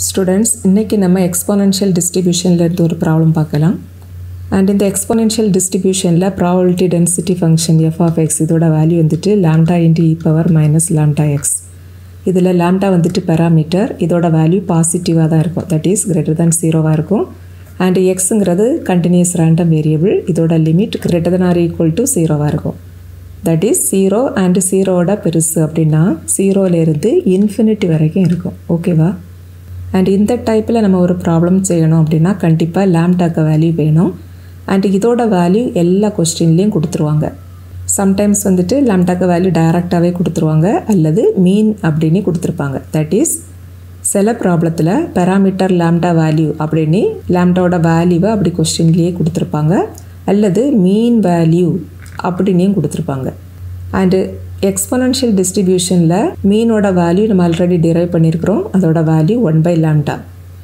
Students இன்றைக்கி நம்ம exponential டிஸ்ட்ரிபியூஷனில் இருந்து ஒரு ப்ராப்ளம் பார்க்கலாம் அண்ட் இந்த எக்ஸ்போனென்ஷியல் டிஸ்ட்ரிபியூஷனில் probability density function F of X இதோட வேல்யூ வந்துட்டு lambda into E power minus lambda X இதில் லாம்டா வந்துட்டு பெராமீட்டர் இதோட வேல்யூ பாசிட்டிவாக தான் இருக்கும் தட் இஸ் கிரேட்டர் தேன் ஜீரோவாக இருக்கும் அண்ட் எக்ஸுங்கிறது கண்டினியூஸ் ரேண்டம் வேரியபிள் இதோட limit greater than or equal to ஜீரோவாக இருக்கும் தட் இஸ் ஜீரோ அண்டு ஜீரோவோட பெருசு அப்படின்னா ஜீரோலேருந்து இன்ஃபினிட்டி வரைக்கும் இருக்கும் ஓகேவா அண்ட் இந்த டைப்பில் நம்ம ஒரு ப்ராப்ளம் செய்யணும் அப்படின்னா கண்டிப்பாக லேம்டாக்க வேல்யூ வேணும் அண்ட் இதோட வேல்யூ எல்லா கொஸ்டின்லேயும் கொடுத்துருவாங்க சம்டைம்ஸ் வந்துட்டு லேம்டாக்க வேல்யூ டைரெக்டாகவே கொடுத்துருவாங்க அல்லது மீன் அப்படின்னு கொடுத்துருப்பாங்க தட் இஸ் சில ப்ராப்ளத்தில் பெராமீட்டர் லேம்டா வேல்யூ அப்படின்னு லேம்டாவோட வேல்யூவை அப்படி கொஸ்டின்லேயே கொடுத்துருப்பாங்க அல்லது மீன் வேல்யூ அப்படின்னையும் கொடுத்துருப்பாங்க அண்டு எக்ஸ்பொனன்ஷியல் டிஸ்ட்ரிபியூஷனில் மீனோட வேல்யூ நம்ம ஆல்ரெடி டிரைவ் பண்ணியிருக்கிறோம் அதோட value one by lambda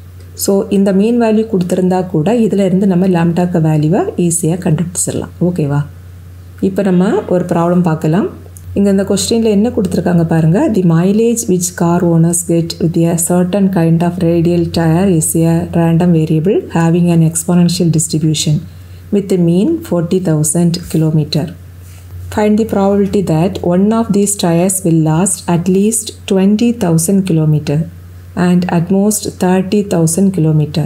so இந்த மீன் வேல்யூ கொடுத்துருந்தா கூட இதில் இருந்து நம்ம லேம்டாக்க வேல்யூவை ஈஸியாக கண்டுபிடிச்சிடலாம் ஓகேவா இப்போ நம்ம ஒரு ப்ராப்ளம் பார்க்கலாம் இங்கே இந்த கொஸ்டினில் என்ன கொடுத்துருக்காங்க பாருங்கள் the mileage which car owners get with a certain kind of radial tyre is a random variable having an exponential distribution with a mean 40,000 kilometer. Find the probability that one of these tires will last at least 20,000 kilometer and at most 30,000 kilometer.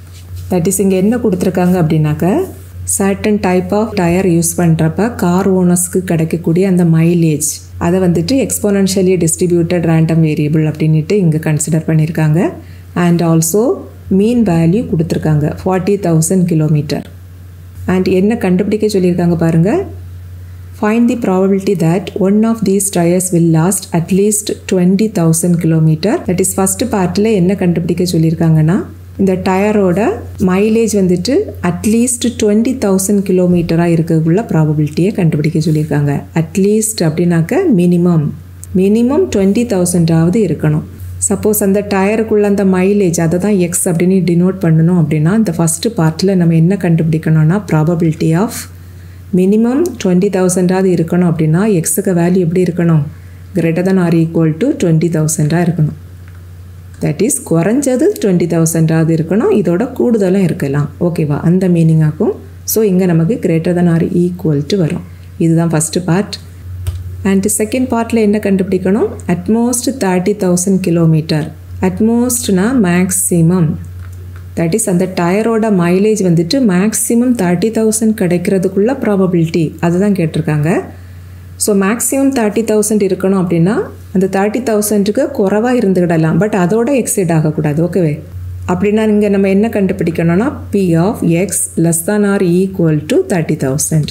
That is இங்கே என்ன கொடுத்துருக்காங்க அப்படின்னாக்க certain type of tyre use பண்ணுறப்ப car ஓனர்ஸ்க்கு கிடைக்கக்கூடிய அந்த mileage அதை வந்துட்டு எக்ஸ்போனன்ஷியலி டிஸ்ட்ரிபியூட்டட் ரேண்டம் வேரியபிள் அப்படின்ட்டு இங்கே கன்சிடர் பண்ணியிருக்காங்க அண்ட் ஆல்சோ மீன் வேல்யூ கொடுத்துருக்காங்க ஃபார்ட்டி தௌசண்ட் கிலோமீட்டர் அண்ட் என்ன கண்டுபிடிக்க சொல்லியிருக்காங்க பாருங்கள் find the probability that one of these tyres will last at least twenty thousand kilometre that is first பார்ட்டில் என்ன கண்டுபிடிக்க சொல்லியிருக்காங்கன்னா இந்த டயரோட மைலேஜ் வந்துட்டு அட்லீஸ்ட் டுவெண்ட்டி தௌசண்ட் கிலோமீட்டராக இருக்கக்குள்ள ப்ராபபிலிட்டியை கண்டுபிடிக்க சொல்லியிருக்காங்க அட்லீஸ்ட் அப்படின்னாக்க மினிமம் மினிமம் டுவெண்ட்டி தௌசண்டாவது இருக்கணும் சப்போஸ் அந்த டயருக்குள்ள அந்த மைலேஜ் அதை தான் எக்ஸ் அப்படின்னு டினோட் பண்ணணும் அப்படின்னா இந்த ஃபஸ்ட்டு பார்ட்டில் நம்ம என்ன கண்டுபிடிக்கணும்னா ப்ராபபிலிட்டி ஆஃப் மினிமம் டுவெண்ட்டி தௌசண்டாவது இருக்கணும் அப்படின்னா எக்ஸுக்கு வேல்யூ எப்படி இருக்கணும் greater than or equal to twenty தௌசண்டாக இருக்கணும் தட் இஸ் குறைஞ்சது டுவெண்ட்டி தௌசண்டாவது இருக்கணும் இதோட கூடுதலும் இருக்கலாம் ஓகேவா அந்த மீனிங்காகும் ஸோ இங்கே நமக்கு greater than or equal to வரும் இதுதான் ஃபஸ்ட்டு பார்ட் அண்ட் செகண்ட் பார்ட்டில் என்ன கண்டுபிடிக்கணும் அட்மோஸ்ட் தேர்ட்டி தௌசண்ட் கிலோமீட்டர் அட்மோஸ்ட்னா மேக்ஸிமம் தட் இஸ் அந்த டயரோட மைலேஜ் வந்துட்டு மேக்ஸிமம் தேர்ட்டி தௌசண்ட் கிடைக்கிறதுக்குள்ள ப்ராபபிலிட்டி அதுதான் கேட்டிருக்காங்க ஸோ மேக்ஸிமம் தேர்ட்டி தௌசண்ட் இருக்கணும் அப்படின்னா அந்த தேர்ட்டி தௌசண்ட்டுக்கு குறவாக இருந்துக்கிடலாம் பட் அதோட எக்ஸைட் ஆகக்கூடாது ஓகேவே அப்படின்னா இங்கே நம்ம என்ன கண்டுபிடிக்கணும்னா P of X less than or equal to thirty thousand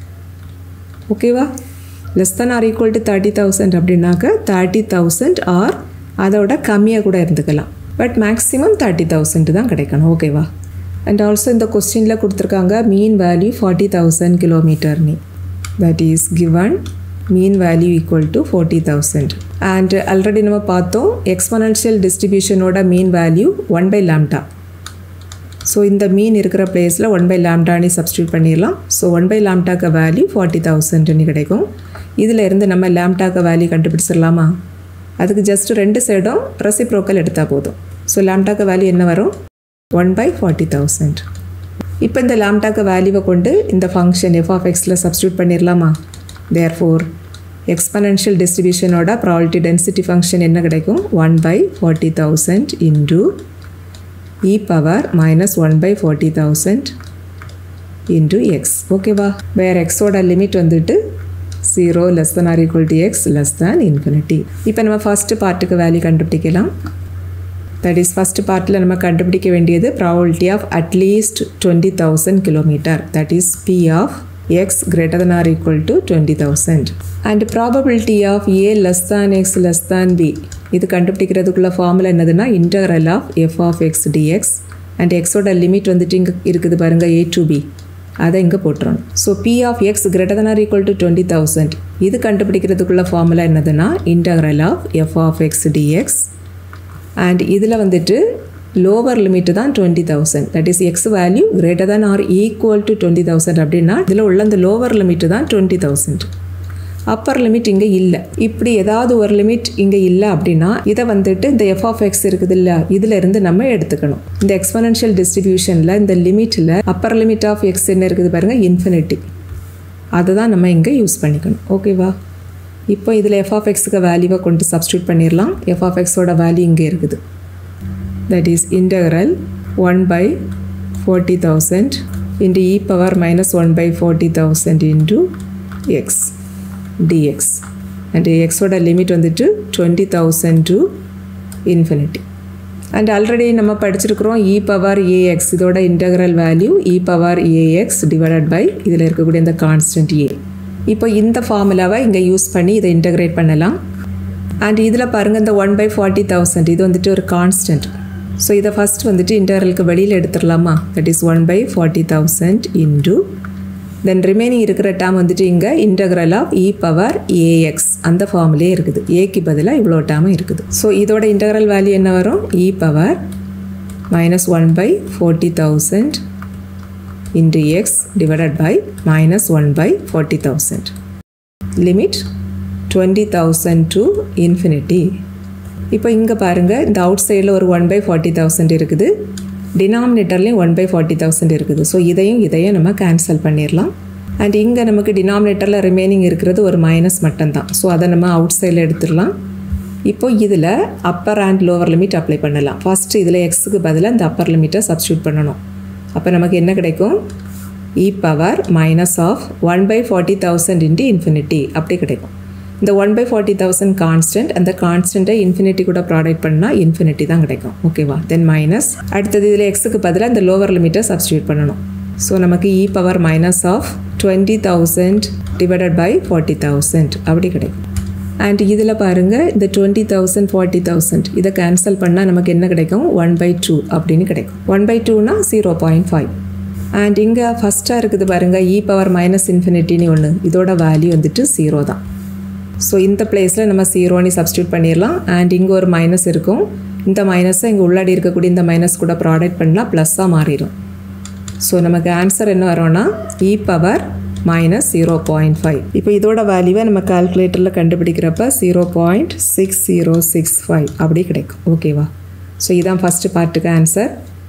ஓகேவா less than or equal to thirty thousand அப்படின்னாக்க தேர்ட்டி தௌசண்ட் ஆர் அதோட கம்மியாக கூட இருந்துக்கலாம் பட் மேக்ஸிமம் தேர்ட்டி தௌசண்ட் தான் கிடைக்கணும் ஓகேவா அண்ட் ஆல்சோ இந்த கொஸ்டினில் கொடுத்துருக்காங்க மீன் வேல்யூ ஃபார்ட்டி தௌசண்ட் கிலோமீட்டர்னு that is given mean value equal to forty thousand and already நம்ம பார்த்தோம் எக்ஸ்பனன்ஷியல் டிஸ்ட்ரிபியூஷனோட mean value one by lambda so இந்த மீன் இருக்கிற பிளேஸில் ஒன் பை லேம்டானே சப்ஸ்டியூட் பண்ணிடலாம் ஸோ ஒன் பை லேம்டாக்க வேல்யூ ஃபார்ட்டி தௌசண்ட்னு கிடைக்கும் இதில் இருந்து நம்ம லேம்டாக்க வேல்யூ கண்டுபிடிச்சிடலாமா அதுக்கு ஜஸ்ட் ரெண்டு சைடும் ரெசிப்ரோக்கல் எடுத்தால் போதும் ஸோ லேம்டாக்க வேல்யூ என்ன வரும் ஒன் பை ஃபார்ட்டி தௌசண்ட் இப்போ இந்த லேம்டாக்க வேல்யூவை கொண்டு இந்த ஃபங்க்ஷன் எஃப் ஆஃப் எக்ஸில் சப்ஸ்டியூட் பண்ணிடலாமா தேர் ஃபோர் எக்ஸ்பனன்ஷியல் டிஸ்ட்ரிபியூஷனோட ப்ராபிலிட்டி டென்சிட்டி ஃபங்க்ஷன் என்ன கிடைக்கும் one by forty thousand into E power minus one by forty thousand into X ஓகேவா வேறு எக்ஸோட லிமிட் வந்துட்டு zero less than or equal to X less than infinity இப்போ நம்ம first பார்ட்டுக்கு வேல்யூ கண்டுபிடிக்கலாம் தட் இஸ் ஃபஸ்ட்டு பார்ட்டில் நம்ம கண்டுபிடிக்க வேண்டியது probability of at least twenty thousand kilometre that is P of X greater than or equal to twenty thousand and probability of A less than X less than B இது கண்டுபிடிக்கிறதுக்குள்ள formula என்னதுன்னா integral of F of X DX and எக்ஸோட limit வந்துட்டு இங்கே இருக்குது பாருங்கள் A to be அதை இங்கே போட்டுறோம் so P of X greater than or equal to twenty thousand இது கண்டுபிடிக்கிறதுக்குள்ள ஃபார்முலா என்னதுன்னா integral of F of X DX and இதில் வந்துட்டு லோவர் லிமிட்டு தான் twenty thousand that is X value greater than or equal to twenty thousand அப்படின்னா இதில் உள்ள அந்த லோவர் லிமிட்டு தான் டுவெண்ட்டி தௌசண்ட் அப்பர் லிமிட் இங்கே இல்லை இப்படி ஏதாவது ஒரு லிமிட் இங்கே இல்லை அப்படின்னா இதை வந்துட்டு இந்த எஃப் ஆஃப் எக்ஸ் இருக்குது இல்லை இதுல இருந்து நம்ம எடுத்துக்கணும் இந்த எக்ஸ்பனன்ஷியல் டிஸ்ட்ரிபியூஷனில் இந்த லிமிட்டில் அப்பர் லிமிட் ஆஃப் எக்ஸ் என்ன இருக்குது பாருங்கள் இன்ஃபினிட்டி அதை தான் நம்ம இங்கே யூஸ் பண்ணிக்கணும் ஓகேவா இப்போ இதில் எஃப் ஆஃப் எக்ஸுக்கு வேல்யூவை கொண்டு சப்ஸ்டியூட் பண்ணிடலாம் எஃப் ஆஃப் எக்ஸோட வேல்யூ இங்கே இருக்குது that is integral one by forty thousand into E power minus one by forty thousand into X DX and எக்ஸோட லிமிட் வந்துட்டு twenty thousand to infinity and already நம்ம படிச்சிருக்கிறோம் இ பவர் ஏஎக்ஸ் இதோட integral value E power ax divided by இதில் இருக்கக்கூடிய இந்த constant ஏ இப்போ இந்த ஃபார்முலாவை இங்கே யூஸ் பண்ணி இதை இன்டகிரேட் பண்ணலாம் அண்ட் இதில் பாருங்கள் இந்த ஒன் பை ஃபார்ட்டி தௌசண்ட் இது வந்துட்டு ஒரு கான்ஸ்டன்ட் ஸோ இதை ஃபஸ்ட் வந்துட்டு இன்டகரலுக்கு வெளியில் எடுத்துடலாமா that is one by forty thousand into then remaining இருக்கிற டேம் வந்துட்டு இங்கே integral of E power ax அந்த ஃபார்ம்லேயே இருக்குது ஏக்கு பதிலாக இவ்வளோ டேமும் இருக்குது ஸோ இதோட இன்டகிரல் வேல்யூ என்ன வரும் e power minus one by forty thousand into x divided by minus one by forty thousand limit twenty thousand to infinity இப்போ இங்கே பாருங்கள் இந்த அவுட் சைடில் ஒரு ஒன் பை ஃபார்ட்டி தௌசண்ட் இருக்குது டினாமினேட்டர்லேயும் ஒன் பை ஃபார்ட்டி தௌசண்ட் இருக்குது ஸோ இதையும் இதையும் நம்ம கேன்சல் பண்ணிடலாம் அண்ட் இங்கே நமக்கு டினாமினேட்டரில் ரிமைனிங் இருக்கிறது ஒரு மைனஸ் மட்டும்தான் ஸோ அதை நம்ம அவுட் சைடில் எடுத்துடலாம் இப்போ இதில் upper and lower limit apply பண்ணலாம் ஃபஸ்ட்டு இதில் எக்ஸுக்கு பதிலாக இந்த அப்பர் லிமிட்டை சப்ஸ்டியூட் பண்ணணும் அப்போ நமக்கு என்ன கிடைக்கும் e power minus of one by forty thousand into infinity அப்படி கிடைக்கும் இந்த one by forty thousand constant அந்த கான்ஸ்டண்ட்டை இன்ஃபினிட்டி கூட ப்ராடக்ட் பண்ணால் இன்ஃபினிட்டி தான் கிடைக்கும் ஓகேவா தென் மைனஸ் அடுத்தது இதில் எக்ஸுக்கு பதிலாக இந்த லோவர் லிமிட்டை சப்ஸ்டியூட் பண்ணணும் ஸோ நமக்கு e power minus of twenty thousand divided by forty thousand அப்படி கிடைக்கும் அண்ட் இதில் பாருங்கள் இந்த டுவெண்ட்டி தௌசண்ட் ஃபார்ட்டி தௌசண்ட் இதை கேன்சல் பண்ணால் நமக்கு என்ன கிடைக்கும் ஒன் பை டூ அப்படின்னு கிடைக்கும் ஒன் பை டூனா ஜீரோ பாயிண்ட் ஃபைவ் அண்ட் இங்கே ஃபஸ்ட்டாக இருக்குது பாருங்கள் இ பவர் மைனஸ் இன்ஃபினிட்டின்னு ஒன்று இதோட வேல்யூ வந்துட்டு ஜீரோ தான் ஸோ இந்த பிளேஸில் நம்ம ஜீரோன்னு சப்ஸ்டியூட் பண்ணிடலாம் அண்ட் இங்கே ஒரு மைனஸ் இருக்கும் இந்த மைனஸை இங்கே உள்ளாடி இருக்கக்கூடிய இந்த மைனஸ் கூட ப்ராடக்ட் பண்ணால் ப்ளஸ்ஸாக மாறிடும் ஸோ நமக்கு ஆன்சர் என்ன வரோன்னா e power minus zero point five இப்போ இதோட வேல்யூவை நம்ம கால்குலேட்டரில் கண்டுபிடிக்கிறப்ப zero point six zero six five அப்படி கிடைக்கும் ஓகேவா ஸோ இதான் ஃபஸ்ட்டு பார்ட்டுக்கு ஆன்சர்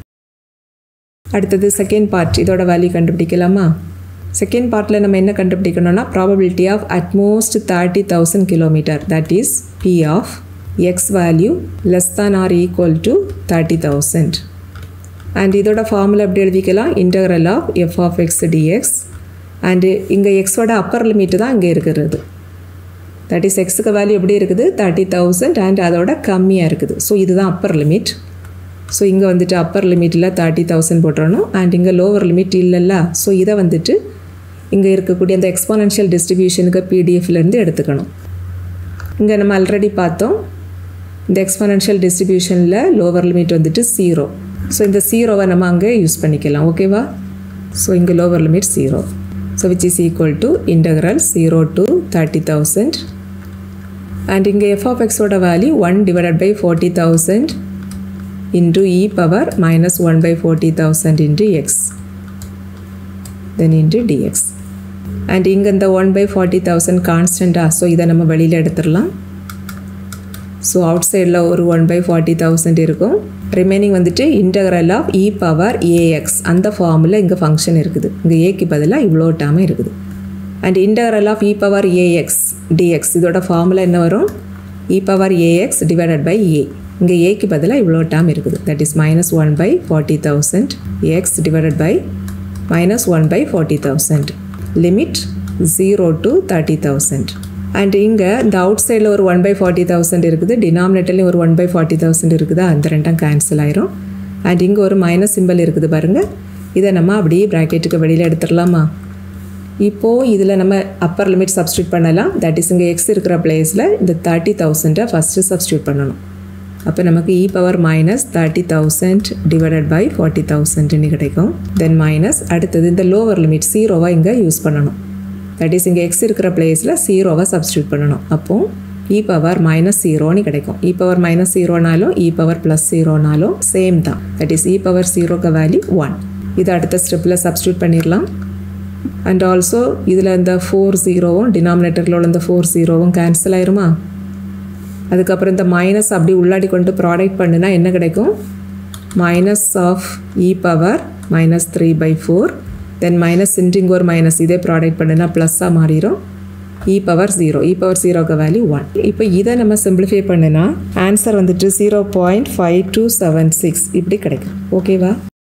அடுத்தது செகண்ட் பார்ட் இதோட வேல்யூ கண்டுபிடிக்கலாமா செகண்ட் பார்ட்டில் நம்ம என்ன கண்டுபிடிக்கணும்னா probability of at most thirty thousand kilometre that is P of x value less than or equal to thirty thousand and இதோட ஃபார்முலா எப்படி எழுதிக்கலாம் integral of F of X dx and இங்கே எக்ஸோட அப்பர் லிமிட்டு தான் இங்கே இருக்கிறது தட் இஸ் எக்ஸுக்கு வேல்யூ எப்படி இருக்குது தேர்ட்டி தௌசண்ட் அண்ட் அதோட கம்மியாக இருக்குது ஸோ இதுதான் அப்பர் லிமிட் ஸோ இங்கே வந்துட்டு அப்பர் லிமிட்டில் தேர்ட்டி தௌசண்ட் போட்டுறணும் அண்ட் இங்கே லோவர் லிமிட் இல்லைல்ல ஸோ இதை வந்துட்டு இங்கே இருக்கக்கூடிய அந்த எக்ஸ்பானன்ஷியல் டிஸ்ட்ரிபியூஷனுக்கு பிடிஎஃப்லேருந்து எடுத்துக்கணும் இங்கே நம்ம ஆல்ரெடி பார்த்தோம் இந்த எக்ஸ்பானன்ஷியல் டிஸ்ட்ரிபியூஷனில் லோவர் லிமிட் வந்துட்டு ஜீரோ ஸோ இந்த ஜீரோவை நம்ம அங்கே யூஸ் பண்ணிக்கலாம் ஓகேவா ஸோ இங்கே lower limit zero so which is equal to integral zero to thirty thousand and இங்கே எஃப் ஆஃப் எக்ஸோட value one divided by forty thousand into e power minus 1 by 40,000 into x then into dx and இங்கே இந்த 1 by 40,000 கான்ஸ்டண்ட்டா so இதை நம்ம வெளியில் எடுத்துடலாம் so அவுட் சைடில் ஒரு ஒன் பை ஃபார்ட்டி தௌசண்ட் இருக்கும் ரிமைனிங் வந்துட்டு integral of E power ax அந்த ஃபார்மில் இங்கே ஃபங்க்ஷன் இருக்குது இங்கே ஏக்கு பதிலாக இவ்வளோ டேமே இருக்குது and integral of E power ax dx இதோட ஃபார்முலா என்ன வரும் e power ax divided by a இங்கே ஏக்கு பதிலாக இவ்வளோ டேம் இருக்குது that is minus one by forty thousand x divided by minus one by forty thousand limit zero to thirty thousand and இங்கே இந்த அவுட் சைடில் ஒரு ஒன் பை ஃபார்ட்டி தௌசண்ட் இருக்குது டினாமினேட்டர்லேயும் ஒரு ஒன் பை ஃபார்ட்டி தௌசண்ட் இருக்குதா அந்த ரெண்டும் கேன்சல் ஆயிரும் அண்ட் இங்கே ஒரு மைனஸ் சிம்பிள் இருக்குது பாருங்கள் இதை நம்ம அப்படியே ப்ராக்கெட்டுக்கு வெளியில் எடுத்துடலாமா இப்போது இதில் நம்ம அப்பர் லிமிட் சப்ஸ்டியூட் பண்ணலாம் தட் இஸ் இங்கே எக்ஸ் இருக்கிற பிளேஸில் இந்த தேர்ட்டி தௌசண்ட்டை ஃபஸ்ட்டு சப்ஸ்டியூட் பண்ணணும் அப்போ நமக்கு e power minus thirty thousand divided by forty தௌசண்ட்னு கிடைக்கும் தென் மைனஸ் அடுத்தது இந்த லோவர் லிமிட் ஜீரோவாக இங்கே யூஸ் பண்ணணும் தட் இஸ் இங்கே எக்ஸ் இருக்கிற பிளேஸில் ஜீரோவை சப்ஸ்டியூட் பண்ணணும் அப்போது இ பவர் மைனஸ் ஜீரோன்னு கிடைக்கும் இ பவர் மைனஸ் ஜீரோனாலும் இ பவர் ப்ளஸ் ஜீரோனாலும் சேம் தான் தட் இஸ் இ பவர் ஜீரோக்கு வேல்யூ ஒன் இது அடுத்த ஸ்டெப்பில் சப்ஸ்டியூட் பண்ணிடலாம் அண்ட் ஆல்சோ இதில் இந்த ஃபோர் ஜீரோவும் டினாமினேட்டரில் உள்ள இந்த ஃபோர் ஜீரோவும் கேன்சல் ஆயிருமா அதுக்கப்புறம் இந்த மைனஸ் அப்படி உள்ளாடி கொண்டு ப்ராடக்ட் பண்ணுனா என்ன கிடைக்கும் minus of E power minus three by four then minus இன்டிங் ஒரு மைனஸ் இதே ப்ராடக்ட் பண்ணுனா ப்ளஸ்ஸாக மாறிடும் e power zero e power ஜீரோக்கு வேல்யூ ஒன் இப்போ இதை நம்ம சிம்பிளிஃபை பண்ணுனா ஆன்சர் வந்துட்டு zero point five two seven six இப்படி கிடைக்கும் ஓகேவா